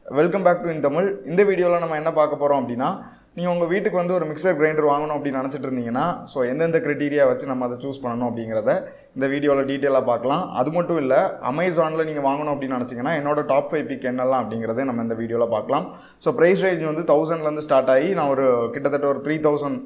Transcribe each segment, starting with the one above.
welcome back to in Tamil இந்த வீடியோவில் நம்ம என்ன பார்க்க போகிறோம் அப்படின்னா நீங்கள் உங்கள் வீட்டுக்கு வந்து ஒரு மிக்சர் கிரைண்டர் வாங்கணும் அப்படின்னு நினச்சிட்டு இருந்தீங்கன்னா ஸோ எந்தெந்த க்ரைட்டீரியா வச்சு நம்ம அதை சூஸ் பண்ணணும் அப்படிங்கிறத இந்த வீடியோவில் டீட்டெயிலாக பார்க்கலாம் அது மட்டும் இல்லை அமேசானில் நீங்கள் வாங்கணும் அப்படின்னு நினச்சிங்கன்னா என்னோட டாப் ஃபைவ் பிக் என்னெல்லாம் அப்படிங்கிறத நம்ம இந்த வீடியோவில் பார்க்கலாம் ஸோ ப்ரைஸ் ரேஞ்ச் வந்து தௌசண்ட்லேருந்து ஸ்டார்ட் ஆகி நான் ஒரு கிட்டத்தட்ட ஒரு த்ரீ தௌசண்ட்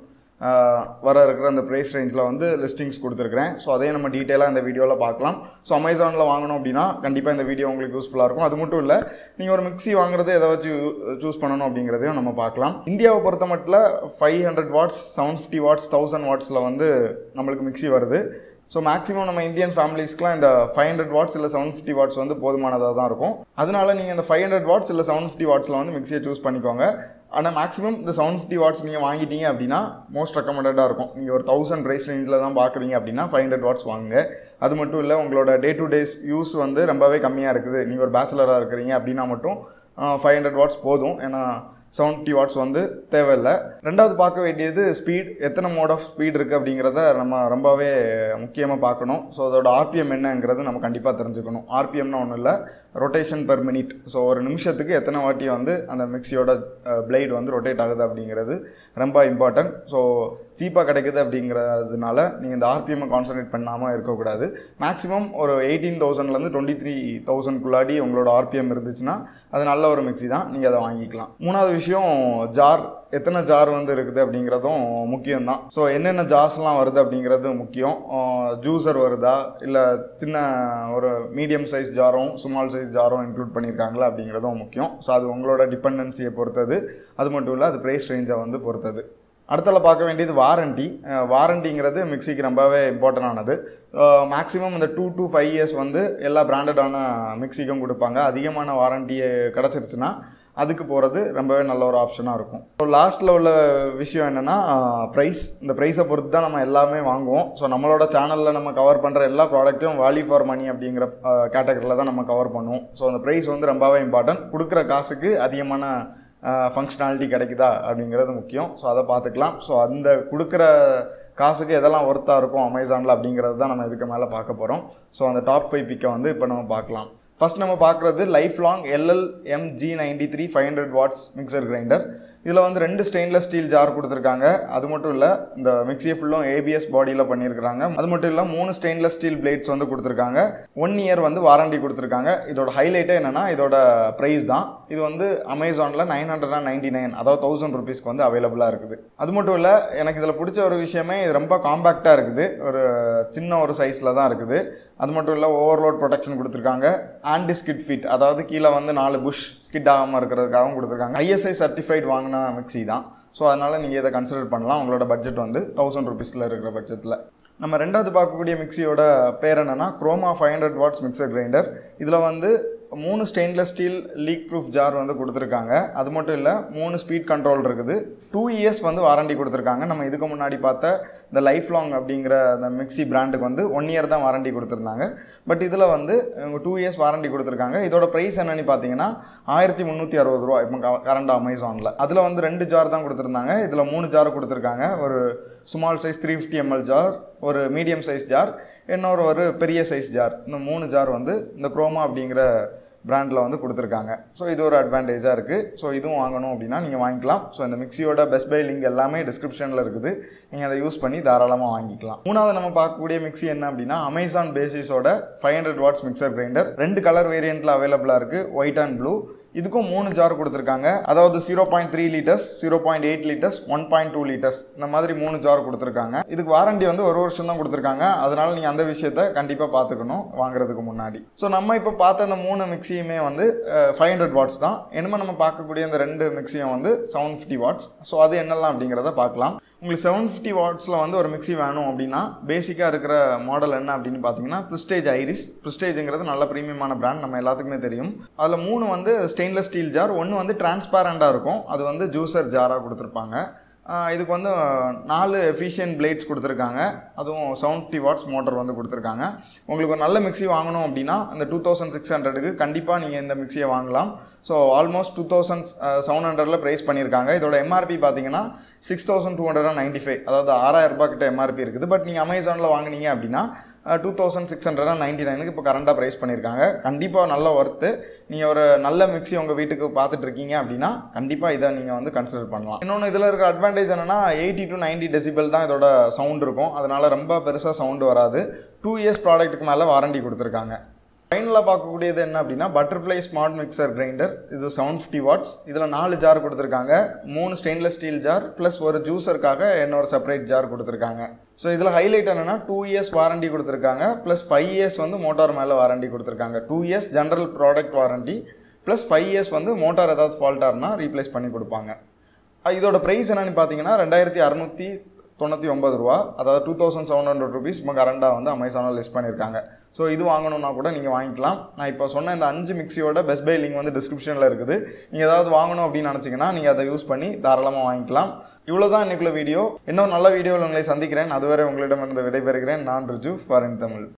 வர இருக்கிற அந்த ப்ரைஸ் ரேஞ்சில் வந்து லிஸ்டிங்ஸ் கொடுத்துருக்குறேன் ஸோ அதையும் நம்ம டீட்டெயிலாக இந்த வீடியோவில் பார்க்கலாம் ஸோ அமேசானில் வாங்கணும் அப்படின்னா கண்டிப்பாக இந்த வீடியோ உங்களுக்கு யூஸ்ஃபுல்லாக இருக்கும் அது மட்டும் இல்லை நீங்கள் ஒரு மிக்ஸி வாங்குறது எதை வச்சு சூஸ் பண்ணணும் அப்படிங்கிறதையும் நம்ம பார்க்கலாம் இந்தியாவை பொறுத்த மட்டும் five hundred watts seven fifty watts thousand வாட்ஸில் வந்து நம்மளுக்கு மிக்ஸி வருது ஸோ மேக்ஸிமம் நம்ம இந்தியன் ஃபேமிலிஸ்க்குலாம் இந்த ஃபைவ் ஹண்ட்ரட் வாட்ஸ் இல்லை செவன் ஃபிஃப்டி வாட்ஸ் வந்து போதுமானதாக தான் இருக்கும் அதனால நீங்கள் இந்த ஃபைவ் ஹண்ட்ரட் வாட்ஸ் இல்லை செவன் ஃபிஃப்டி வாட்ஸில் வந்து மிக்ஸியை சூஸ் பண்ணிக்கோங்க ஆனால் மேக்ஸிமம் இந்த செவன் ஃபிஃப்டி வாட்ஸ் நீங்கள் வாங்கிட்டீங்க அப்படின்னா மோஸ்ட் ரெக்கமெண்டடாக இருக்கும் நீங்கள் ஒரு தௌசண்ட் ப்ரைஸ் ரேஞ்சில் தான் பார்க்குறீங்க அப்படின்னா ஃபைவ் ஹண்ட்ரட் வாட்ஸ் வாங்குங்க அது மட்டும் இல்லை உங்களோட டே டு டேஸ் யூஸ் வந்து ரொம்பவே கம்மியாக இருக்குது நீங்கள் ஒரு பேச்சுலராக இருக்கிறீங்க அப்படின்னா மட்டும் ஃபைவ் ஹண்ட்ரட் வாட்ஸ் போதும் ஏன்னா செவன் ஃபிஃப்டி வாட்ஸ் வந்து தேவையில்லை ரெண்டாவது பார்க்க வேண்டியது ஸ்பீட் எத்தனை மோட் ஆஃப் ஸ்பீட் இருக்குது அப்படிங்கிறத நம்ம ரொம்பவே முக்கியமாக பார்க்கணும் ஸோ அதோட ஆர்பிஎம் என்னங்கிறது நம்ம கண்டிப்பாக தெரிஞ்சுக்கணும் ஆர்பிஎம்னா ஒன்றும் இல்லை ரொட்டேஷன் பெர் மினிட் ஸோ ஒரு நிமிஷத்துக்கு எத்தனை வாட்டி வந்து அந்த மிக்சியோட பிளேட் வந்து ரொட்டேட் ஆகுது அப்படிங்கிறது ரொம்ப இம்பார்ட்டன்ட் ஸோ சீப்பாக கிடைக்குது அப்படிங்கிறதுனால நீங்கள் இந்த ஆர்பிஎம்மை கான்சன்ட்ரேட் பண்ணாமல் இருக்கக்கூடாது மேக்ஸிமம் ஒரு எயிட்டீன் தௌசண்ட்லேருந்து டுவெண்ட்டி த்ரீ தௌசண்ட்குள்ளாடி உங்களோட ஆர்பிஎம் இருந்துச்சுன்னா அது நல்ல ஒரு மிக்ஸி தான் நீங்கள் அதை வாங்கிக்கலாம் மூணாவது விஷயம் ஜார் எத்தனை ஜார் வந்து இருக்குது அப்படிங்கிறதும் முக்கியம்தான் ஸோ என்னென்ன ஜார்ஸ்லாம் வருது அப்படிங்கிறது முக்கியம் ஜூஸர் வருதா இல்லை சின்ன ஒரு மீடியம் சைஸ் ஜாரும் ஸ்மால் சைஸ் ஜாரும் இன்க்ளூட் பண்ணியிருக்காங்களா அப்படிங்கிறதும் முக்கியம் ஸோ அது உங்களோட டிபெண்டன்சியை பொறுத்தது அது மட்டும் இல்லை அது ப்ரைஸ் ரேஞ்சை வந்து பொறுத்தது அடுத்தல பார்க்க வேண்டியது வாரண்டி வாரண்டிங்கிறது மிக்சிக்கு ரொம்பவே இம்பார்ட்டன்ட் ஆனது மேக்ஸிமம் இந்த டூ டு ஃபைவ் இயர்ஸ் வந்து எல்லா பிராண்டடான மிக்சிக்கும் கொடுப்பாங்க அதிகமான வாரண்டியை கிடச்சிருச்சுன்னா அதுக்கு போகிறது ரொம்பவே நல்ல ஒரு ஆப்ஷனாக இருக்கும் ஸோ லாஸ்ட்டில் உள்ள விஷயம் என்னென்னா ப்ரைஸ் இந்த ப்ரைஸை பொறுத்து தான் நம்ம எல்லாமே வாங்குவோம் ஸோ நம்மளோட சேனலில் நம்ம கவர் பண்ணுற எல்லா ப்ராடக்ட்டும் வேல்யூ ஃபார் மணி அப்படிங்கிற கேட்டகரியில் தான் நம்ம கவர் பண்ணுவோம் ஸோ அந்த ப்ரைஸ் வந்து ரொம்பவே இம்பார்ட்டன்ட் கொடுக்குற காசுக்கு அதிகமான ஃபங்க்ஷனாலிட்டி கிடைக்குதா அப்படிங்கிறது முக்கியம் ஸோ அதை பார்த்துக்கலாம் ஸோ அந்த கொடுக்குற காசுக்கு எதெல்லாம் ஒர்த்தாக இருக்கும் அமேசானில் அப்படிங்கிறது தான் நம்ம இதுக்கு மேலே பார்க்க போகிறோம் ஸோ அந்த டாப் ஃபைவ் பிக்கை வந்து இப்போ நம்ம பார்க்கலாம் ஃபஸ்ட் நம்ம பார்க்குறது life long LL MG ninety three five hundred watts mixer grinder இதில் வந்து ரெண்டு ஸ்டெயின்லெஸ் ஸ்டீல் ஜார் கொடுத்துருக்காங்க அது மட்டும் இல்லை இந்த மிக்சியை ஃபுல்லும் ஏபிஎஸ் பாடியில் பண்ணியிருக்காங்க அது மட்டும் இல்லை மூணு ஸ்டெயின்லெஸ் ஸ்டீல் பிளேட்ஸ் வந்து கொடுத்துருக்காங்க ஒன் இயர் வந்து வாரண்டி கொடுத்துருக்காங்க இதோட ஹைலைட்டே என்னென்னா இதோட ப்ரைஸ் தான் இது வந்து அமேசானில் nine hundred and ninety nine அதாவது தௌசண்ட் ருபீஸ்க்கு வந்து அவைலபிளாக இருக்குது அது மட்டும் இல்லை எனக்கு இதில் பிடிச்ச ஒரு விஷயமே இது ரொம்ப காம்பேக்டாக இருக்குது ஒரு சின்ன ஒரு சைஸில் தான் இருக்குது அது மட்டும் இல்லை ஓவர்லோட் ப்ரொடெக்ஷன் கொடுத்துருக்காங்க ஆன்டி ஸ்கிட் ஃபிட் அதாவது கீழே வந்து நாலு புஷ் ஸ்கிட் ஆகாமல் இருக்கிறதுக்காகவும் கொடுத்துருக்காங்க ஐஎஸ்ஐ சர்டிஃபைட் வாங்கின மிக்சி தான் ஸோ அதனால் நீங்கள் இதை கன்சிடர் பண்ணலாம் உங்களோட பட்ஜெட் வந்து தௌசண்ட் ருபீஸில் இருக்கிற பட்ஜெட்டில் நம்ம ரெண்டாவது பார்க்கக்கூடிய மிக்சியோட பேர் என்னென்னா Croma five hundred watts mixer grinder இதில் வந்து மூணு stainless steel leak proof jar வந்து கொடுத்துருக்காங்க அது மட்டும் இல்லை மூணு ஸ்பீட் கண்ட்ரோல் இருக்குது டூ இயர்ஸ் வந்து வாரண்டி கொடுத்துருக்காங்க நம்ம இதுக்கு முன்னாடி பார்த்த இந்த லைஃப் லாங் அப்படிங்கிற அந்த மிக்சி பிராண்டுக்கு வந்து ஒன் இயர் தான் வாரண்டி கொடுத்துருந்தாங்க பட் இதில் வந்து டூ இயர்ஸ் வாரண்டி கொடுத்துருக்காங்க இதோட ப்ரைஸ் என்னன்னு பார்த்தீங்கன்னா ஆயிரத்தி முந்நூற்றி அறுபது ரூபா இப்போ கரண்ட் அமேசானில் அதில் வந்து ரெண்டு ஜார் தான் கொடுத்துருந்தாங்க இதில் மூணு ஜார் கொடுத்துருக்காங்க ஒரு small size three fifty ML jar ஒரு மீடியம் சைஸ் ஜார் இன்னொரு ஒரு பெரிய சைஸ் ஜார் இந்த மூணு ஜார் வந்து இந்த குரோமா அப்படிங்கிற பிராண்டில் வந்து கொடுத்துருக்காங்க ஸோ இது ஒரு அட்வான்டேஜாக இருக்குது ஸோ இதுவும் வாங்கணும் அப்படின்னா நீங்கள் வாங்கிக்கலாம் ஸோ இந்த மிக்சியோட பெஸ்ட் பை லிங்க் எல்லாமே டிஸ்கிரிப்ஷனில் இருக்குது நீங்கள் அதை யூஸ் பண்ணி தாராளமாக வாங்கிக்கலாம் மூணாவது நம்ம பார்க்கக்கூடிய மிக்சி என்ன அப்படின்னா அமேசான் பேசிஸோட five hundred watts mixer grinder ரெண்டு கலர் வேரியண்ட்டில் அவைலபிளாக இருக்குது ஒயிட் அண்ட் ப்ளூ இதுக்கும் மூணு ஜார் கொடுத்துருக்காங்க அதாவது zero point three litres zero point eight litres one point two litres இந்த மாதிரி மூணு ஜார் கொடுத்துருக்காங்க இதுக்கு வாரண்டி வந்து ஒரு வருஷம் தான் கொடுத்துருக்காங்க அதனால நீங்கள் அந்த விஷயத்த கண்டிப்பாக பார்த்துக்கணும் வாங்குறதுக்கு முன்னாடி ஸோ நம்ம இப்போ பார்த்த இந்த மூணு மிக்சியுமே வந்து ஃபைவ் ஹண்ட்ரட் வாட்ஸ் தான் இனிமேல் நம்ம பார்க்கக்கூடிய இந்த ரெண்டு மிக்சியும் வந்து செவன் ஃபிஃப்டி வாட்ஸ் ஸோ அது என்னெல்லாம் அப்படிங்கிறத பார்க்கலாம் உங்களுக்கு செவன் ஃபிஃப்டி வாட்ஸில் வந்து ஒரு மிக்சி வேணும் அப்படின்னா பேசிக்காக இருக்கிற மாடல் என்ன அப்படின்னு பார்த்தீங்கன்னா ப்ரிஸ்டேஜ் ஐரிஸ் ப்ரிஸ்டேஜுங்கிறது நல்ல ப்ரீமியமான பிராண்ட் நம்ம எல்லாத்துக்குமே தெரியும் அதில் மூணு வந்து ஸ்டெயின்லெஸ் ஸ்டீல் ஜார் ஒன்று வந்து டிரான்ஸ்பேரண்டாக இருக்கும் அது வந்து ஜூசர் ஜாராக கொடுத்துருப்பாங்க இதுக்கு வந்து நாலு எஃபிஷியன்ட் பிளேட்ஸ் கொடுத்துருக்காங்க அதுவும் செவன் ஃபிஃப்டி வாட்ஸ் மோட்டர் வந்து கொடுத்துருக்காங்க உங்களுக்கு ஒரு நல்ல மிக்சி வாங்கணும் அப்படின்னா இந்த டூ தௌசண்ட் சிக்ஸ் ஹண்ட்ரடுக்கு கண்டிப்பாக நீங்கள் இந்த மிக்சியை வாங்கலாம் so almost two thousand seven ஹண்ட்ரடில் ப்ரைஸ் பண்ணியிருக்காங்க இதோட எம்ஆர்பி பார்த்தீங்கன்னா six thousand two hundred ninety five அதாவது ஆறாயிரம் ரூபாய் கிட்ட எம்ஆர்பி இருக்குது பட் நீங்கள் அமேசானில் வாங்குனீங்க அப்படின்னா two thousand six hundred and ninety நைனுக்கு இப்போ கரண்டாக ப்ரைஸ் பண்ணியிருக்காங்க கண்டிப்பாக நல்ல ஒர்த்து நீங்கள் ஒரு நல்ல மிக்ஸி உங்கள் வீட்டுக்கு பார்த்துட்டு இருக்கீங்க அப்படின்னா கண்டிப்பாக இதை நீங்கள் வந்து கன்சிடர் பண்ணலாம் இன்னொன்று இதில் இருக்க அட்வான்டேஜ் என்னன்னா எயிட்டி டு நைன்டி டெசிபல் தான் இதோட சவுண்ட் இருக்கும் அதனால் ரொம்ப பெருசாக சவுண்டு வராது டூ இயர்ஸ் ப்ராடக்ட்டுக்கு மேலே வாரண்டி கொடுத்துருக்காங்க ஃபைனலாக பார்க்கக்கூடியது என்ன அப்படின்னா பட்டர்ஃப்ளை ஸ்மார்ட் மிக்சர் கிரைண்டர் இது செவன் ஃபிஃப்டி வாட்ஸ் இதில் நாலு ஜார் கொடுத்துருக்காங்க மூணு ஸ்டெயின்லெஸ் ஸ்டீல் ஜார் ப்ளஸ் ஒரு ஜூஸருக்காக இன்னொரு செப்பரேட் ஜார் கொடுத்துருக்காங்க ஸோ இதில் ஹைலைட் என்னென்னா டூ இயர்ஸ் வாரண்டி கொடுத்துருக்காங்க ப்ளஸ் ஃபைவ் இயர்ஸ் வந்து மோட்டார் மேலே வாரண்டி கொடுத்துருக்காங்க two years general product warranty plus five years வந்து மோட்டார் ஏதாவது ஃபால்ட்டாக இருந்தால் ரீப்ளேஸ் பண்ணி கொடுப்பாங்க அஹ் இதோட ப்ரைஸ் என்னன்னு பார்த்தீங்கன்னா ரெண்டாயிரத்தி அறநூற்றி தொண்ணூற்றி ஒன்பது ரூபா அதாவது two thousand seven hundred rupees இப்போ கரண்டாக வந்து அமேசானில் லிஸ்ட் பண்ணியிருக்காங்க ஸோ இது வாங்கணும்னா கூட நீங்கள் வாங்கிக்கலாம் நான் இப்போ சொன்ன இந்த அஞ்சு மிக்ஸியோட பெஸ்ட் பை லிங்க் வந்து டிஸ்கிரிப்ஷனில் இருக்குது நீங்கள் ஏதாவது வாங்கணும் அப்படின்னு நினச்சிங்கன்னா நீங்கள் அதை யூஸ் பண்ணி தாராளமாக வாங்கிக்கலாம் இவ்வளோ தான் இன்னைக்குள்ள வீடியோ இன்னொரு நல்ல வீடியோவில் உங்களை சந்திக்கிறேன் அதுவரை உங்களிடமிருந்து விடைபெறுகிறேன் நான் ரிஜு ஃபாரின் தமிழ்